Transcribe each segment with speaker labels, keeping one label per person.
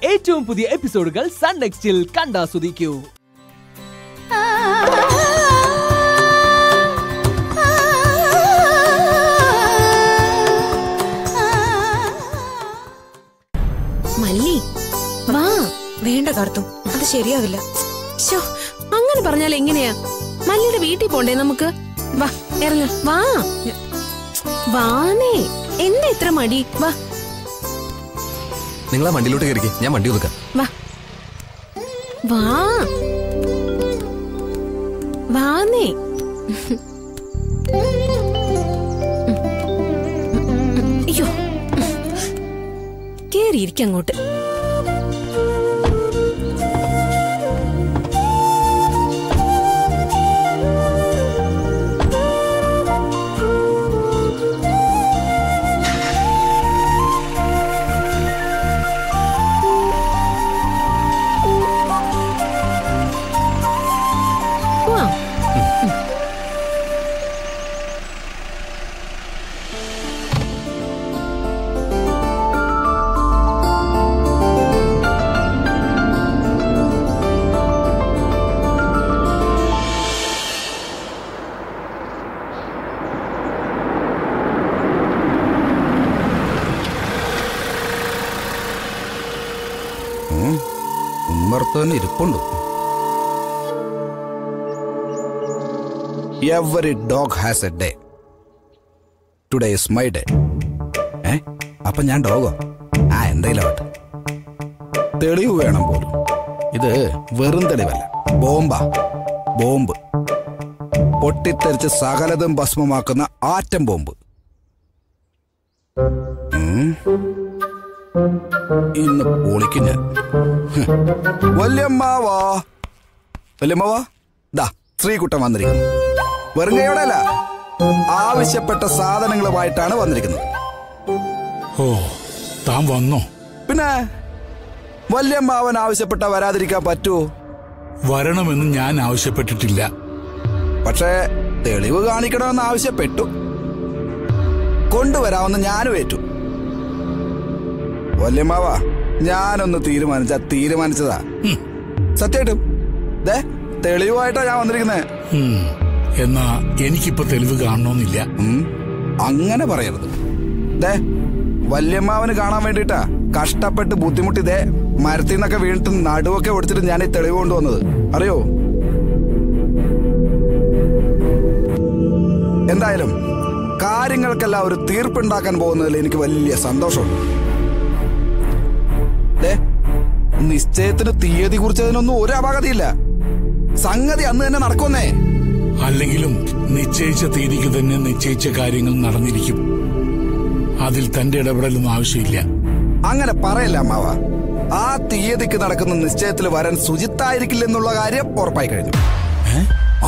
Speaker 1: ഏറ്റവും പുതിയ എപ്പിസോഡുകൾ സൺ നെക്സ്റ്റിൽ കണ്ടാസ്വദിക്കൂ
Speaker 2: മല്ലി വാ
Speaker 3: വേണ്ട കാർത്തു അത് ശരിയാവില്ല
Speaker 2: ശോ അങ്ങനെ പറഞ്ഞാൽ എങ്ങനെയാ മല്ലിയുടെ വീട്ടിൽ പോണ്ടേ നമുക്ക് വാ ഇറങ്ങ വാ വാനേ എന്താ ഇത്ര മടി വാ
Speaker 4: നിങ്ങൾ ആ വണ്ടിയിലോട്ട് കയറിക്ക് ഞാൻ വണ്ടി ഒതുക്കാം
Speaker 2: വാ വാ വാനേ അയ്യോ കേറിയിരിക്ക അങ്ങോട്ട് വാ
Speaker 5: ഉമ്മർത്തവന് ഇരിപ്പുണ്ട് every dog has a day today is my day ഏ അപ്പൊ ഞാൻ ഡോഗോ ആ എന്തെങ്കിലും ആവട്ടെ തെളിവ് വേണം പോലും ഇത് വെറും തെളിവല്ല ബോംബാ ബോംബ് പൊട്ടിത്തെറിച്ച് സകലതും ഭസ്മമാക്കുന്ന ആറ്റം ബോംബ് ഉം. ഇന്ന് പൊളിക്കും ഞാൻ വല്യമ്മാവാ വല്യമ്മാവാ ദാ ശ്രീകുട്ടൻ വന്നിരിക്കുന്നു വെറും കൈയോടെയല്ല ആവശ്യപ്പെട്ട സാധനങ്ങളുമായിട്ടാണ് വന്നിരിക്കുന്നത്
Speaker 6: ഓ താൻ വന്നോ
Speaker 5: പിന്നെ വല്യമ്മാവൻ ആവശ്യപ്പെട്ട വരാതിരിക്കാൻ പറ്റുമോ
Speaker 6: വരണമെന്ന് ഞാൻ ആവശ്യപ്പെട്ടിട്ടില്ല
Speaker 5: പക്ഷേ തെളിവ് കാണിക്കണമെന്ന് ആവശ്യപ്പെട്ടു കൊണ്ടുവരാമെന്ന് ഞാനും ഏറ്റു വല്യമ്മാവാ ഞാനൊന്ന് തീരുമാനിച്ച തീരുമാനിച്ചതാ
Speaker 6: ഉം.
Speaker 5: സത്യമായിട്ടും ദേ തെളിവുമായിട്ടാ ഞാൻ വന്നിരിക്കുന്നത്
Speaker 6: ഉം. എന്നാ എനിക്കിപ്പോ തെളിവ് കാണണമെന്നില്ല
Speaker 5: ഉം. അങ്ങനെ പറയരുത് ദേ വല്യമ്മാവന് കാണാൻ വേണ്ടിട്ടാ കഷ്ടപ്പെട്ട് ബുദ്ധിമുട്ടി ദേ മരത്തിൽ നിന്നൊക്കെ വീണിട്ട് നടുവൊക്കെ ഒടിച്ചിട്ട് ഞാൻ ഈ തെളിവ് കൊണ്ടുവന്നത് അറിയോ എന്തായാലും കാര്യങ്ങൾക്കെല്ലാം ഒരു തീർപ്പുണ്ടാക്കാൻ പോകുന്നതിൽ എനിക്ക് വലിയ സന്തോഷമുണ്ട് ദേ നിശ്ചയത്തിന് തീയതി കുറിച്ചതിനൊന്നും ഒരു അപാകതയില്ല സംഗതി അന്ന് തന്നെ നടക്കുന്നേ
Speaker 6: അല്ലെങ്കിലും നിശ്ചയിച്ച തീയതിക്ക് തന്നെ നിശ്ചയിച്ച കാര്യങ്ങൾ നടന്നിരിക്കും അതിൽ തന്റെ ഇടപെടലൊന്നും ആവശ്യമില്ല
Speaker 5: അങ്ങനെ പറയല്ല അമ്മാവ ആ തീയതിക്ക് നടക്കുന്ന നിശ്ചയത്തിൽ വരാൻ ശുചിത്തായിരിക്കില്ലെന്നുള്ള കാര്യം ഉറപ്പായി കഴിഞ്ഞു ആ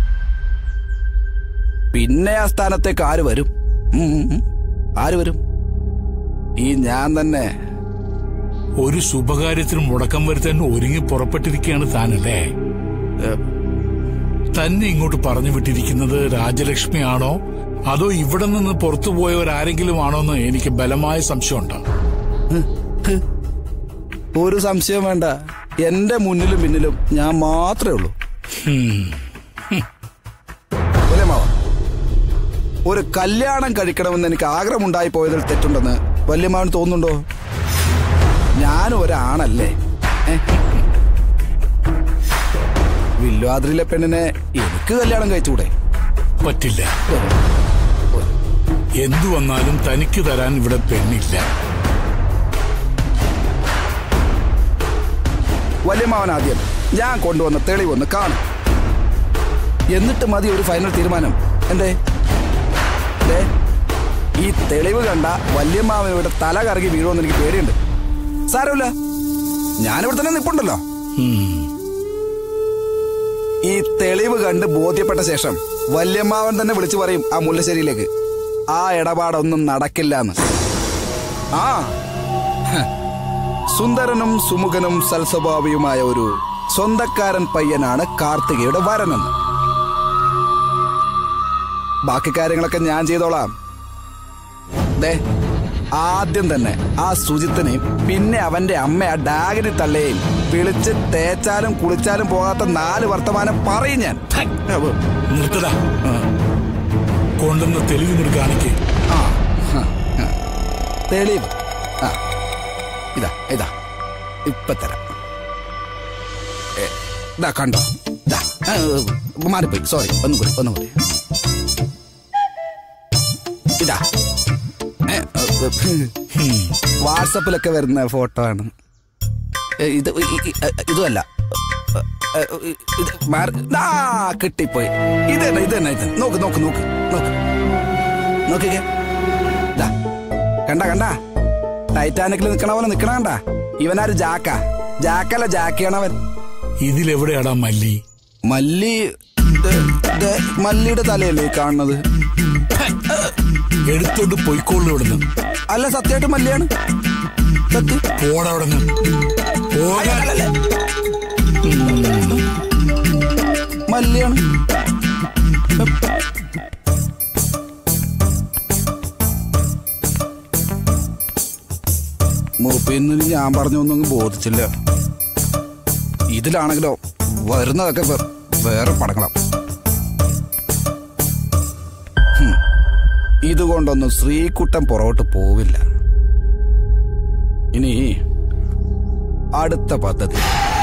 Speaker 5: പിന്നെ ആ സ്ഥാനത്തേക്ക് ആര് വരും ഉം, ഉം, ഉം. ആര് വരും ഈ ഞാൻ തന്നെ
Speaker 6: ഒരു ശുഭകാര്യത്തിന് മുടക്കം വരുത്താൻ ഒരുങ്ങി പുറപ്പെട്ടിരിക്കുകയാണ് താനല്ലേ
Speaker 5: ഏ,
Speaker 6: തന്നെ ഇങ്ങോട്ട് പറഞ്ഞു വിട്ടിരിക്കുന്നത് രാജലക്ഷ്മിയാണോ അതോ ഇവിടെ നിന്ന് പുറത്തു പോയവരാരെങ്കിലും ആണോ എന്ന് എനിക്ക് ബലമായ സംശയമുണ്ട്
Speaker 5: ഒരു സംശയം വേണ്ട എന്റെ മുന്നിലും പിന്നിലും ഞാൻ മാത്രമേ ഉള്ളൂ
Speaker 6: ഉം.
Speaker 5: അല്ലേ മാവ ഒരു കല്യാണം കഴിക്കണമെന്ന് എനിക്ക് ആഗ്രഹമുണ്ടായി പോയതിൽ തെറ്റുണ്ടെന്ന് വല്യമാവന് തോന്നുന്നുണ്ടോ ഞാനും ഒരാണല്ലേ ഏ? വില്വാദ്രിയിലെ പെണ്ണിനെ എനിക്ക് കല്യാണം കഴിച്ചുകൂടെ
Speaker 6: പറ്റില്ല എന്തു വന്നാലും തനിക്ക് തരാൻ ഇവിടെ പെണ്ണില്ല
Speaker 5: വല്യമാവൻ ആദ്യം ഞാൻ കൊണ്ടുവന്ന തെളിവൊന്ന് കാണും എന്നിട്ട് മതി ഒരു ഫൈനൽ തീരുമാനം എന്തേ ദേ, ഈ തെളിവ് കണ്ട വല്യമാവൻ ഇവിടെ തല കറങ്ങി വീഴുമെന്ന് എനിക്ക് പേടിയുണ്ട് സാരമില്ല ഞാനിവിടെ തന്നെ നിപ്പുണ്ടല്ലോ
Speaker 6: ഉം.
Speaker 5: ഈ തെളിവ് കണ്ട് ബോധ്യപ്പെട്ട ശേഷം വല്യമ്മാവൻ തന്നെ വിളിച്ചു പറയും ആ മുല്ലശ്ശേരിയിലേക്ക് ആ ഇടപാടൊന്നും നടക്കില്ല എന്ന് ആ ഹ. സുന്ദരനും സുമുഖനും സൽസ്വഭാവിയുമായ ഒരു സ്വന്തക്കാരൻ പയ്യനാണ് കാർത്തികയുടെ വരനെന്ന് ബാക്കി കാര്യങ്ങളൊക്കെ ഞാൻ ചെയ്തോളാം ദേ ആദ്യം തന്നെ ആ സുജിത്തിനെയും പിന്നെ അവന്റെ അമ്മ ആ ഡാഗിനി തള്ളയെയും വിളിച്ച് തേച്ചാലും കുളിച്ചാലും പോകാത്ത നാല് വർത്തമാനം പറയും ഞാൻ അവ-
Speaker 6: നിർത്തടാ കൊണ്ടുവന്ന തെളിവ് ഇങ്ങോട്ട് കാണിക്കേ
Speaker 5: ആ, ഹ, ഹ. തെളിവ് ആ ഇതാ ഇതാ ഇപ്പൊ തരാം ഏ, ഇതാ കണ്ടോ ഇതാ ആ, മാറിപ്പോയി സോറി ഒന്നും കൂടി ഒന്നും കൂടി ഇതാ ഏ,
Speaker 6: ഹും.
Speaker 5: വാട്സപ്പിലൊക്കെ വരുന്ന ഫോട്ടോ ആണ് ഏ, ഇത് ഇ- ഇ- ഇ- ഇതുമല്ല ഏ, ഏ, ഇത് മാറി- ആ കിട്ടിപ്പോയി ഇത് തന്നെ ഇത് തന്നെ ഇത് തന്നെ. നോക്ക് നോക്ക് നോക്ക് നോക്ക് നോക്കിക്കേ ദാ, കണ്ട കണ്ട ടൈറ്റാനിക്കിൽ നിൽക്കണ പോലെ നിൽക്കണ കണ്ട ഇവനാര് ജാക്ക ജാക്കല്ല ജാക്കിയാണവൻ
Speaker 6: ഇതിലെവിടെയാടാ മല്ലി
Speaker 5: മല്ലി ഇത് ഇത് മല്ലിയുടെ തലയല്ലേ ഈ കാണുന്നത്
Speaker 6: എടുത്തോണ്ട് പൊയ്ക്കോളൂ ഇവിടുന്ന്
Speaker 5: അല്ല സത്യമായിട്ട് മല്ലിയാണ് സത്യം
Speaker 6: പോടാ അവിടുന്ന് പോകാൻ
Speaker 5: അല്ലല്ലേ. മല്ലിയാണ് മൂപ്പിന്ന് ഞാൻ പറഞ്ഞൊന്നും ബോധിച്ചില്ല ഇതിലാണെങ്കിലോ വരുന്നതൊക്കെ വേ- വേറെ പടങ്ങളാ ഹും. ഇതുകൊണ്ടൊന്നും ശ്രീകുട്ടൻ പുറകോട്ട് പോവില്ല ഇനി അടുത്ത പദ്ധതി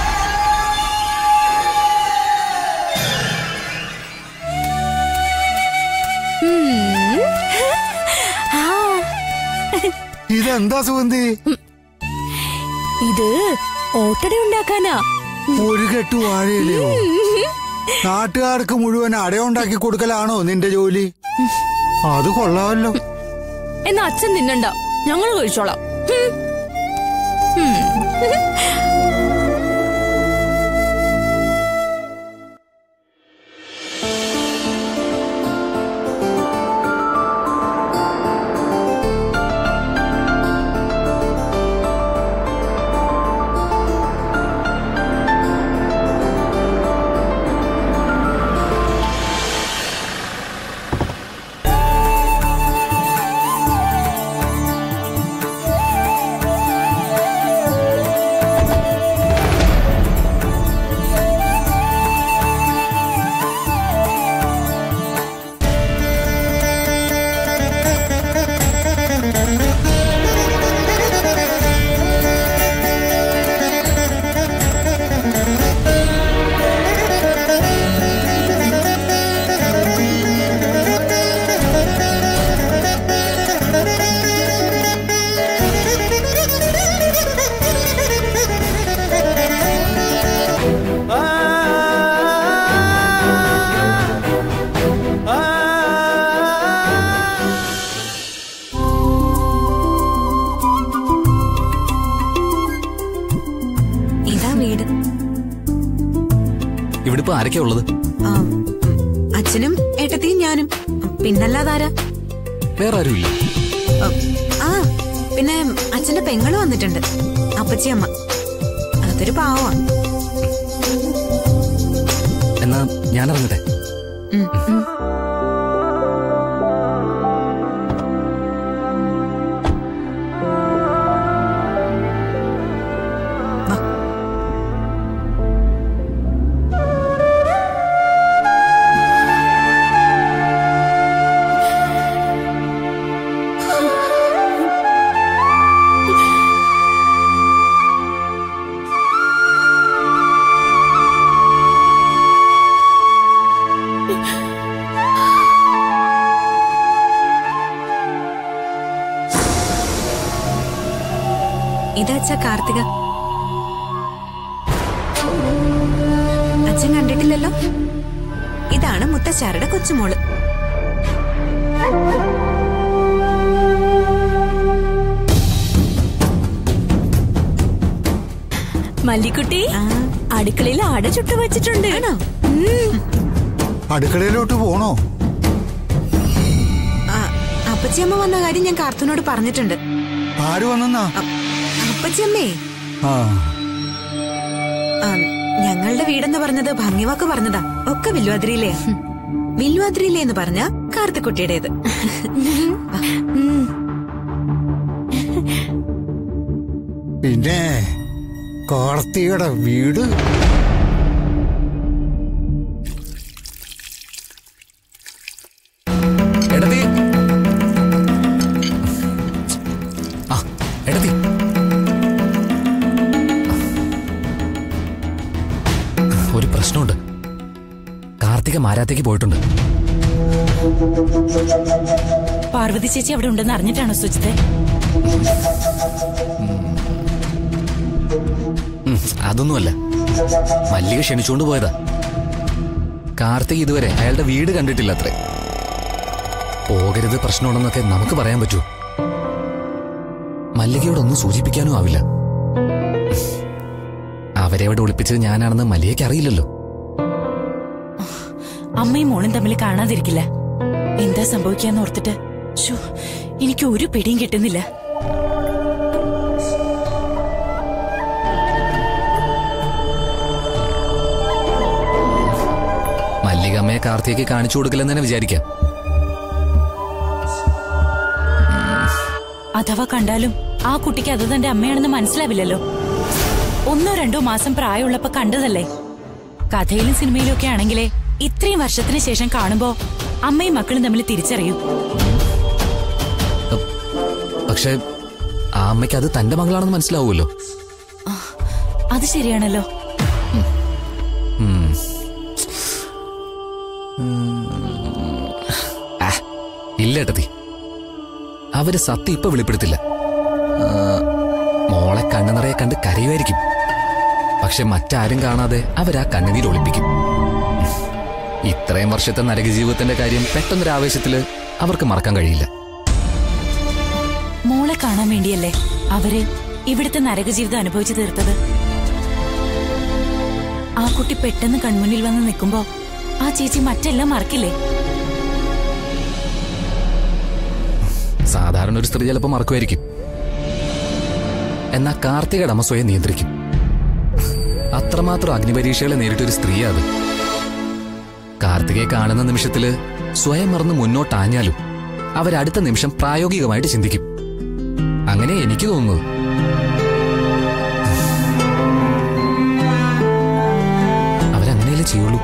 Speaker 7: ഇതെന്താ സുഗന്ധി
Speaker 8: ഇത് ഓട്ടട ഉണ്ടാക്കാനാ
Speaker 7: ഒരു കെട്ട് വാഴയില്ലയോ നാട്ടുകാർക്ക് മുഴുവൻ അടയുണ്ടാക്കി കൊടുക്കലാണോ നിന്റെ ജോലി അത് കൊള്ളാമല്ലോ
Speaker 2: എന്നാ അച്ഛൻ തിന്നണ്ട ഞങ്ങൾ കഴിച്ചോളാം ഹും. ഹും.
Speaker 3: ഇതാ വീട്
Speaker 4: ഇവിടെ ഇപ്പൊ ആരൊക്കെയാ ഉള്ളത്
Speaker 3: ആ, അച്ഛനും ഏട്ടത്തിയും ഞാനും പിന്നല്ലാതാരാ
Speaker 4: വേറെ ആരുമില്ല
Speaker 3: ആ, ആ പിന്നെ അച്ഛന്റെ പെങ്ങള് വന്നിട്ടുണ്ട് അപ്പച്ചിയമ്മ അതൊരു പാവമാ
Speaker 4: എന്നാ ഞാൻ ഇറങ്ങട്ടെ
Speaker 3: ഉം, ഉം. വാ. ഇതച്ഛ കാർത്തിക അച്ഛൻ കണ്ടിട്ടില്ലല്ലോ ഇതാണ് മുത്തശ്ശാരുടെ കൊച്ചുമോള്
Speaker 8: മല്ലിക്കുട്ടി
Speaker 3: ആ,
Speaker 8: അടുക്കളയിൽ അട ചുട്ടു വെച്ചിട്ടുണ്ട്
Speaker 3: ആണോ
Speaker 7: അടുക്കളയിലോട്ട് പോണോ
Speaker 3: ആ, അപ്പച്ചിയമ്മ വന്ന കാര്യം ഞാൻ കാർത്തൂനോട് പറഞ്ഞിട്ടുണ്ട്
Speaker 7: ആര് വന്നെന്നാ
Speaker 3: അ- അപ്പച്ചിയമ്മേ
Speaker 7: ആ
Speaker 3: ആ, ഞങ്ങളുടെ വീടെന്ന് പറഞ്ഞത് ഭംഗിവാക്ക് പറഞ്ഞതാ ഒക്കെ വില്വാദ്രിയിലെയാ വില്വാദ്രിയിലെ എന്ന് പറഞ്ഞ കാർത്തിക്കുട്ടിയുടേത്
Speaker 7: പിന്നെ കാർത്തികയുടെ വീട്
Speaker 4: എടതി ആ എടതി ഒരു പ്രശ്നമുണ്ട് കാർത്തിക മാരാത്തേക്ക് പോയിട്ടുണ്ട്
Speaker 8: പാർവതി ചേച്ചി അവിടെ ഉണ്ടെന്ന് അറിഞ്ഞിട്ടാണോ സുജിത്തെ
Speaker 4: ഉം, അതൊന്നുമല്ല മല്ലിക ക്ഷണിച്ചുകൊണ്ട് പോയതാ കാർത്തിക് ഇതുവരെ അയാളുടെ വീട് കണ്ടിട്ടില്ല അത്രേ പോകരുത് പ്രശ്നമുണ്ടെന്നൊക്കെ നമുക്ക് പറയാൻ പറ്റൂ മല്ലികയോടൊന്നും സൂചിപ്പിക്കാനും ആവില്ല അവരെ അവിടെ ഒളിപ്പിച്ചത് ഞാനാണെന്ന് മല്ലികയ്ക്ക് അറിയില്ലല്ലോ
Speaker 8: അമ്മയും മോളും തമ്മിൽ കാണാതിരിക്കില്ല എന്താ സംഭവിക്കാന്ന് ഓർത്തിട്ട് ശോ, എനിക്ക് ഒരു പിടിയും കിട്ടുന്നില്ല
Speaker 4: മല്ലിക അമ്മയെ കാർത്തികയ്ക്ക് കാണിച്ചു കൊടുക്കില്ലെന്ന് തന്നെ വിചാരിക്കാം
Speaker 8: അഥവാ കണ്ടാലും ആ കുട്ടിക്ക് അത് തന്റെ അമ്മയാണെന്ന് മനസ്സിലാവില്ലല്ലോ ഒന്നോ രണ്ടോ മാസം പ്രായമുള്ളപ്പോ കണ്ടതല്ലേ കഥയിലും സിനിമയിലും ഒക്കെ ആണെങ്കിലേ ഇത്രയും വർഷത്തിന് ശേഷം കാണുമ്പോ അമ്മയും മക്കളും തമ്മിൽ തിരിച്ചറിയും
Speaker 4: പക്ഷെ ആ അമ്മയ്ക്ക് അത് തന്റെ മകളാണെന്ന് മനസ്സിലാവുമല്ലോ
Speaker 8: അത് ശരിയാണല്ലോ
Speaker 4: ഉം. ആ, ഇല്ല ഏട്ടത്തി അവര് സത്യം ഇപ്പൊ വെളിപ്പെടുത്തില്ല ആ, മോളെ കണ്ണു നിറയെ കണ്ട് കരയുമായിരിക്കും പക്ഷെ മറ്റാരും കാണാതെ അവരാ കണ്ണുനീർ ഒളിപ്പിക്കും ഇത്രയും വർഷത്തെ നരക ജീവിതത്തിന്റെ കാര്യം പെട്ടെന്നൊരു ആവേശത്തില് അവർക്ക് മറക്കാൻ കഴിയില്ല
Speaker 8: മോളെ കാണാൻ വേണ്ടിയല്ലേ അവര് ഇവിടുത്തെ നരകജീവിതം അനുഭവിച്ചു തീർത്തത് ആ കുട്ടി പെട്ടെന്ന് കൺമുന്നിൽ വന്ന് നിൽക്കുമ്പോ ആ ചേച്ചി മറ്റെല്ലാം മറക്കില്ലേ
Speaker 4: സാധാരണ ഒരു സ്ത്രീ ചിലപ്പോൾ മറക്കുമായിരിക്കും എന്നാ കാർത്തികയുടെ അമ്മ സ്വയം നിയന്ത്രിക്കും അത്രമാത്രം അഗ്നിപരീക്ഷകളെ നേരിട്ടൊരു സ്ത്രീയാ അത് കാർത്തികയെ കാണുന്ന നിമിഷത്തില് സ്വയം മറന്ന് മുന്നോട്ടാഞ്ഞാലും അവരടുത്ത നിമിഷം പ്രായോഗികമായിട്ട് ചിന്തിക്കും അങ്ങനെ എനിക്ക് തോന്നുന്നത് അവരങ്ങനെയല്ലേ ചെയ്യുള്ളൂ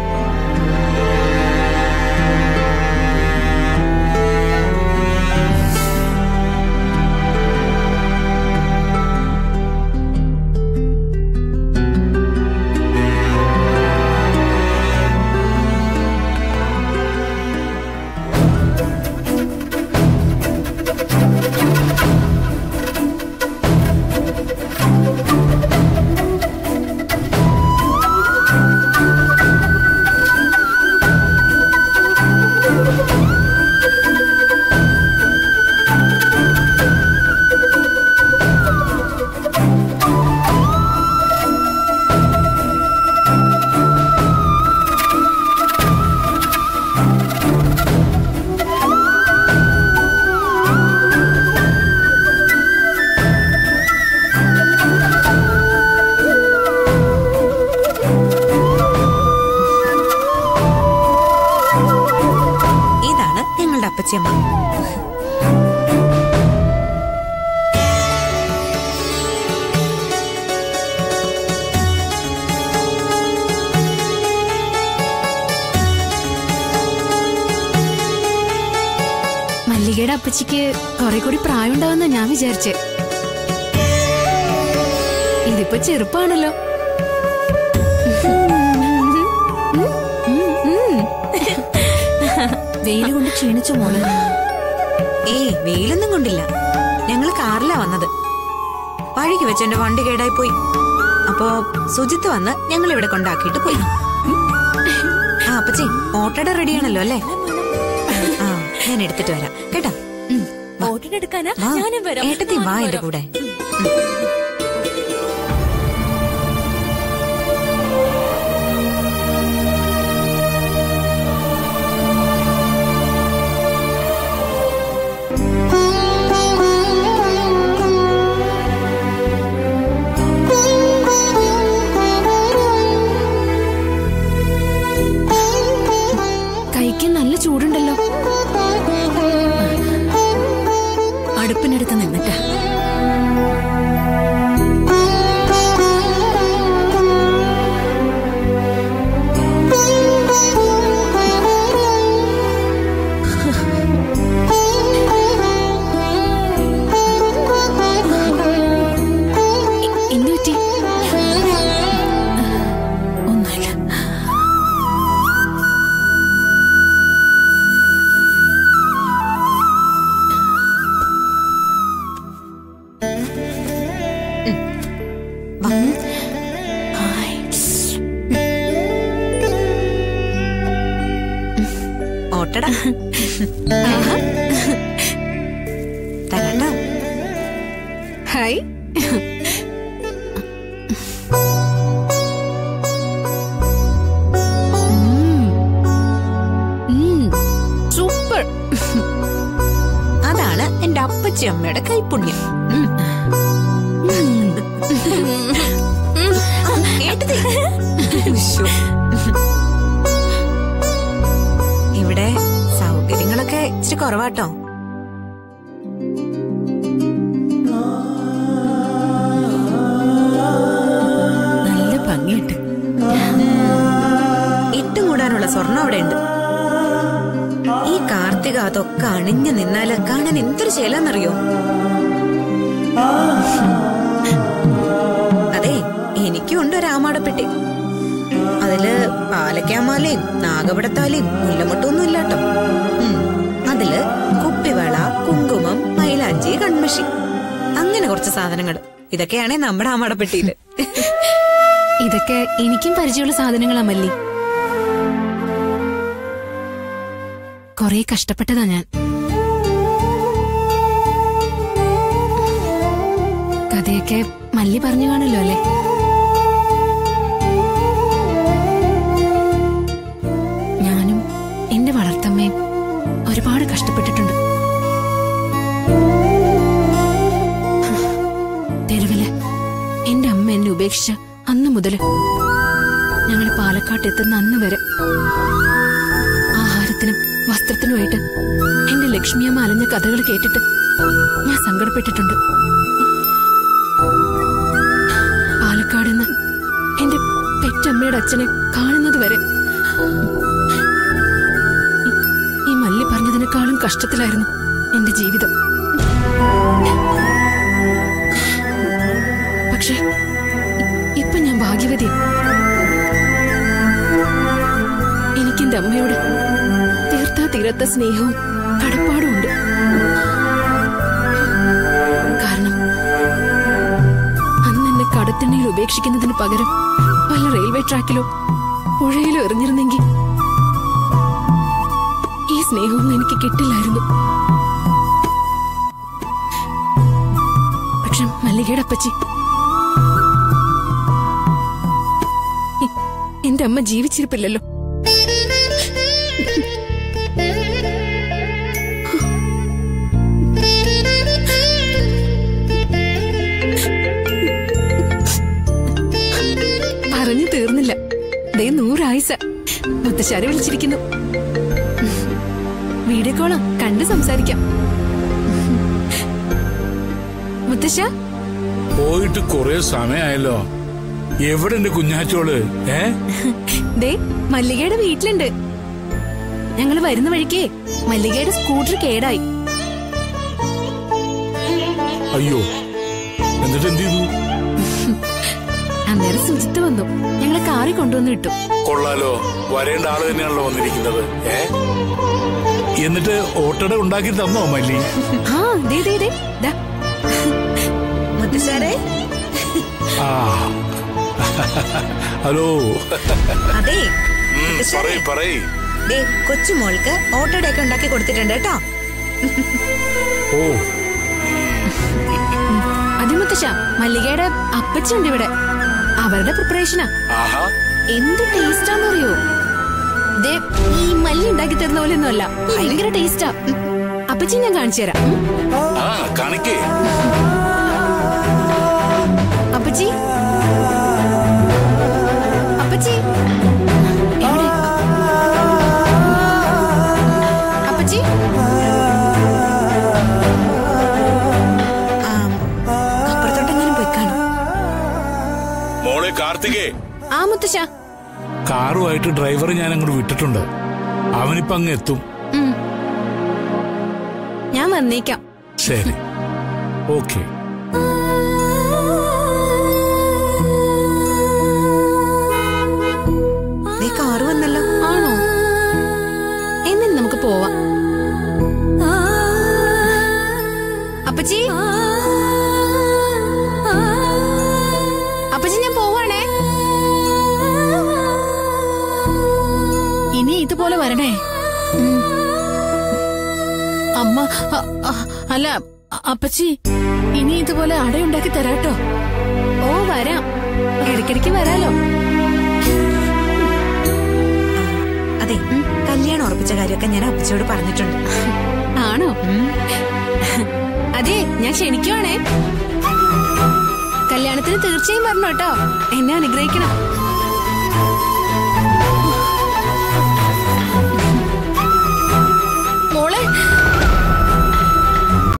Speaker 3: ഇതാണ് ഞങ്ങളുടെ അപ്പച്ചിയമ്മ
Speaker 2: മല്ലികയുടെ അപ്പച്ചിക്ക് കുറെ കൂടി പ്രായം ഉണ്ടാവുന്ന ഞാൻ വിചാരിച്ചേ ഇതിപ്പോ ചെറുപ്പാണല്ലോ
Speaker 8: വെയിൽ കൊണ്ട് ക്ഷീണിച്ചു മോള്
Speaker 3: ഏയ് വെയിലൊന്നും കൊണ്ടില്ല ഞങ്ങള് കാറിലാ വന്നത് വഴിക്ക് വെച്ച് എന്റെ വണ്ടി കേടായി പോയി അപ്പോ സുജിത്ത് വന്ന് ഞങ്ങൾ ഇവിടെ കൊണ്ടാക്കിയിട്ട് പോയി ആ അപ്പച്ചി ഓട്ടോടെ റെഡിയാണല്ലോ അല്ലേ ആ ഞാൻ എടുത്തിട്ട് വരാം കേട്ടോ
Speaker 8: ഓട്ടിന് എടുക്കാനാ
Speaker 3: വാ
Speaker 8: ഞാനും വരാം
Speaker 3: ഏട്ടത്തി വാ
Speaker 8: ഞാനും
Speaker 3: എന്റെ
Speaker 8: വരാം.
Speaker 3: കൂടെ
Speaker 2: കൈക്ക് നല്ല ചൂടുണ്ടല്ലോ
Speaker 8: അടുപ്പിനടുത്ത് നിന്നിട്ടാ
Speaker 2: പറ്റി ഒന്നുമില്ല ഹായ്.
Speaker 3: ഓട്ടട തരട്ടോ
Speaker 2: ഹായ് ഉം. സൂപ്പർ
Speaker 3: അതാണ് എന്റെ അപ്പച്ചി അമ്മയുടെ കൈപുണ്യം കേട്ടതേ? ഉശ്ശോ. ഇവിടെ സൗകര്യങ്ങളൊക്കെ ഇച്ചിരി കുറവാട്ടോ
Speaker 2: നല്ല ഭംഗിയുണ്ട്
Speaker 3: ഇട്ടും കൂടാനുള്ള സ്വർണം അവിടെ ഉണ്ട് ഈ കാർത്തിക അതൊക്കെ അണിഞ്ഞു നിന്നാല് കാണാൻ എന്തൊരു ശേലാന്നറിയോ അതെ എനിക്കും ഉണ്ട് ഒരു ആമാടപ്പെട്ടി അതില് പാലക്കാമാലയും നാഗപടത്താലയും മുല്ലമുട്ടൊന്നും ഇല്ലാട്ടോ ഉം. അതില് കുപ്പിവള കുങ്കുമം മൈലാഞ്ചി കൺമഷി അങ്ങനെ കുറച്ച് സാധനങ്ങൾ ഇതൊക്കെയാണേ നമ്മുടെ ആമാടപ്പെട്ടിയില്
Speaker 2: ഇതൊക്കെ എനിക്കും പരിചയമുള്ള സാധനങ്ങളാ മല്ലി കൊറേ കഷ്ടപ്പെട്ടതാ ഞാൻ കഥയൊക്കെ മല്ലി പറഞ്ഞു കാണല്ലോ അല്ലേ ഞാനും എന്റെ വളർത്തമ്മയും ഒരുപാട് കഷ്ടപ്പെട്ടിട്ടുണ്ട് തെരുവില് എന്റെ അമ്മ എന്നെ ഉപേക്ഷിച്ച അന്ന് മുതല് ഞങ്ങൾ പാലക്കാട്ട് എത്തുന്ന അന്ന് വരെ ആഹാരത്തിനും വസ്ത്രത്തിനുമായിട്ട് എന്റെ ലക്ഷ്മിയമ്മ അലഞ്ഞ കഥകൾ കേട്ടിട്ട് ഞാൻ സങ്കടപ്പെട്ടിട്ടുണ്ട് പാലക്കാട് നിന്ന് എന്റെ പെറ്റമ്മയുടെ അച്ഛനെ കാണുന്നത് വരെ ഈ- ഈ മല്ലി പറഞ്ഞതിനേക്കാളും കഷ്ടത്തിലായിരുന്നു എന്റെ ജീവിതം പക്ഷേ ഇ- ഇപ്പൊ ഞാൻ ഭാഗ്യവതിയാ എനിക്കെന്റെ അമ്മയോട് തീർത്താ തീരത്ത സ്നേഹവും കടപ്പാടും ഉണ്ട് കാരണം അന്ന് എന്നെ കടത്തിണ്ണയിൽ ഉപേക്ഷിക്കുന്നതിന് പകരം വല്ല റെയിൽവേ ട്രാക്കിലോ പുഴയിലോ എറിഞ്ഞിരുന്നെങ്കിൽ ഈ സ്നേഹമൊന്നും എനിക്ക് കിട്ടില്ലായിരുന്നു പക്ഷെ മല്ലികയുടെ അപ്പച്ചി എ- എന്റെ അമ്മ ജീവിച്ചിരിപ്പില്ലല്ലോ പറഞ്ഞു തീർന്നില്ല ദേ നൂറായുസ മുത്തശ്ശാരെ വിളിച്ചിരിക്കുന്നു വീഡിയോ കോളാ കണ്ട് സംസാരിക്കാം മുത്തശ്ശ
Speaker 6: പോയിട്ട് കുറെ സമയമായല്ലോ എവിടെ എന്റെ കുഞ്ഞാച്ചോള് ഏ
Speaker 2: ദേ മല്ലികയുടെ വീട്ടിലുണ്ട് ഞങ്ങള് വരുന്ന വഴിക്കേ മല്ലികയുടെ സ്കൂട്ടർ കേടായി
Speaker 6: അയ്യോ എന്നിട്ട് എന്ത് ചെയ്തു
Speaker 2: അന്നേരം സുജിത്ത് വന്നു ഞങ്ങളെ കാറി കൊണ്ടുവന്ന് വിട്ടു
Speaker 6: കൊള്ളാലോ വരേണ്ട ആള് തന്നെയാണല്ലോ വന്നിരിക്കുന്നത് ഏ എന്നിട്ട് ഓട്ടട ഉണ്ടാക്കി തന്നോ മല്ലി
Speaker 2: ആ ദേ ദേ ദേ ദാ
Speaker 3: മുത്തശ്ശാരെ
Speaker 6: ആ ഹലോ
Speaker 3: അതെ
Speaker 6: ഉം,
Speaker 3: മുത്തശ്ശാരെ
Speaker 6: പറയ് പറയ്
Speaker 3: ദേ കൊച്ചുമോൾക്ക് ഓട്ടോടയൊക്കെ ഉണ്ടാക്കി കൊടുത്തിട്ടുണ്ട് കേട്ടോ
Speaker 6: ഓ
Speaker 2: അതെ മുത്തശ്ശ മല്ലികയുടെ അപ്പച്ചുണ്ട് ഇവിടെ അവരുടെ പ്രിപ്പറേഷനാ
Speaker 6: ആഹാ
Speaker 2: എന്ത് ടേസ്റ്റാന്നറിയോ ദേ ഈ മല്ലി ഉണ്ടാക്കി തരുന്ന പോലെ ഒന്നുമല്ല ഭയങ്കര ടേസ്റ്റാ അപ്പച്ചി ഞാൻ കാണിച്ചു തരാം ഉം.
Speaker 6: ആ കാണിക്കേ
Speaker 2: അപ്പച്ചി അപ്പച്ചി എവിടെ അപ്പച്ചി
Speaker 3: ആ, അപ്പുറത്തോട്ടെങ്ങാനും പോയി കാണും
Speaker 6: മോളെ കാർത്തികേ
Speaker 2: ആ മുത്തശ്ശ
Speaker 6: കാറുമായിട്ട് ഡ്രൈവറെ ഞാൻ അങ്ങോട്ട് വിട്ടിട്ടുണ്ട് അവനിപ്പോ അങ്ങ് എത്തും
Speaker 2: ഉം. ഞാൻ വന്നേക്കാം
Speaker 6: ശരി ഓക്കെ
Speaker 9: വരണേ അമ്മ അ- അ- അല്ല അ- അപ്പച്ചി ഇനി ഇതുപോലെ അടയുണ്ടാക്കി തരാട്ടോ
Speaker 2: ഓ വരാം ഇടയ്ക്കിടയ്ക്ക് വരാലോ
Speaker 3: അതെ കല്യാണം ഉറപ്പിച്ച കാര്യമൊക്കെ ഞാൻ അപ്പച്ചയോട് പറഞ്ഞിട്ടുണ്ട്
Speaker 2: ആണോ അതെ ഞാൻ ക്ഷണിക്കുവാണേ കല്യാണത്തിന് തീർച്ചയായും വരണം കേട്ടോ എന്നെ അനുഗ്രഹിക്കണം